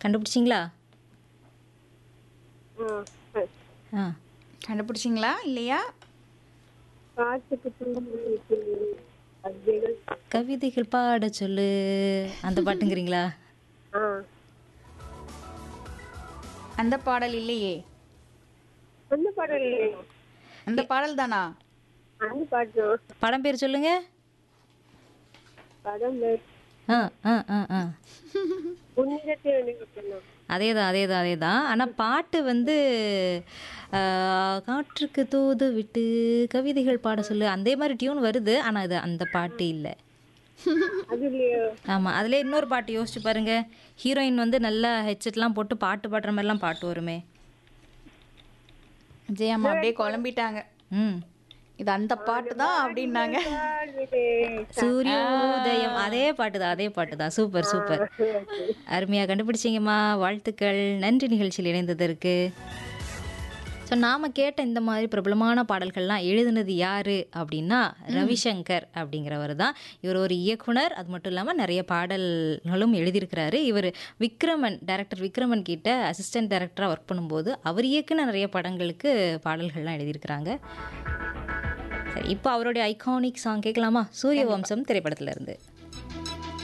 கண்டுபிடிச்சிங்களா ஆ ஆ கண்டுபிடிச்சிங்களா இல்லையா காற்றுக்கு தூண்டு கவிதைகள் கவிதைகள் பாட சொல்லு அந்த பாட்டுங்கிறீங்களா ஆ அந்த பாடல் இல்லையே அந்த பாடல் இல்லையா அந்த பாடல் தானா அந்த பாட்டு படம் பேர் சொல்லுங்க படம் பேர் ஆ ஆ ஆ ஆ புனிதத்தை நினைக்கணும் அதே தான் அதே தான் அதே தான் ஆனால் பாட்டு வந்து ஆ, காற்றுக்கு தூது விட்டு கவிதைகள் பாட சொல்லு அதே மாதிரி டியூன் வருது ஆனால் அது அந்த பாட்டு இல்லை அது இல்லையா ஆமாம் அதில் இன்னொரு பாட்டு யோசிச்சு பாருங்க ஹீரோயின் வந்து நல்லா ஹெட்செட்லாம் போட்டு பாட்டு பாடுற மாதிரிலாம் பாட்டு வருமே ஜெயம்மா அப்படியே குழம்பிட்டாங்க ம் இது அந்த பாட்டு தான் அப்படின்னாங்க சூரியோதயம் அதே பாட்டு தான் அதே பாட்டு தான் சூப்பர் சூப்பர் அருமையாக கண்டுபிடிச்சிங்கம்மா வாழ்த்துக்கள் நன்றி நிகழ்ச்சியில் இணைந்ததற்கு ஸோ நாம் கேட்ட இந்த மாதிரி பிரபலமான பாடல்கள்லாம் எழுதினது யார் அப்படின்னா ரவிசங்கர் அப்படிங்கிறவர் தான் இவர் ஒரு இயக்குனர் அது மட்டும் இல்லாமல் நிறைய பாடல்களும் எழுதியிருக்கிறாரு இவர் விக்ரமன் டைரக்டர் விக்ரமன் கிட்ட அசிஸ்டன்ட் டைரக்டராக ஒர்க் பண்ணும்போது அவர் இயக்குன நிறைய படங்களுக்கு பாடல்கள்லாம் எழுதியிருக்கிறாங்க சரி இப்போ அவருடைய ஐகானிக் சாங் கேட்கலாமா சூரிய வம்சம் திரைப்படத்துல இருந்து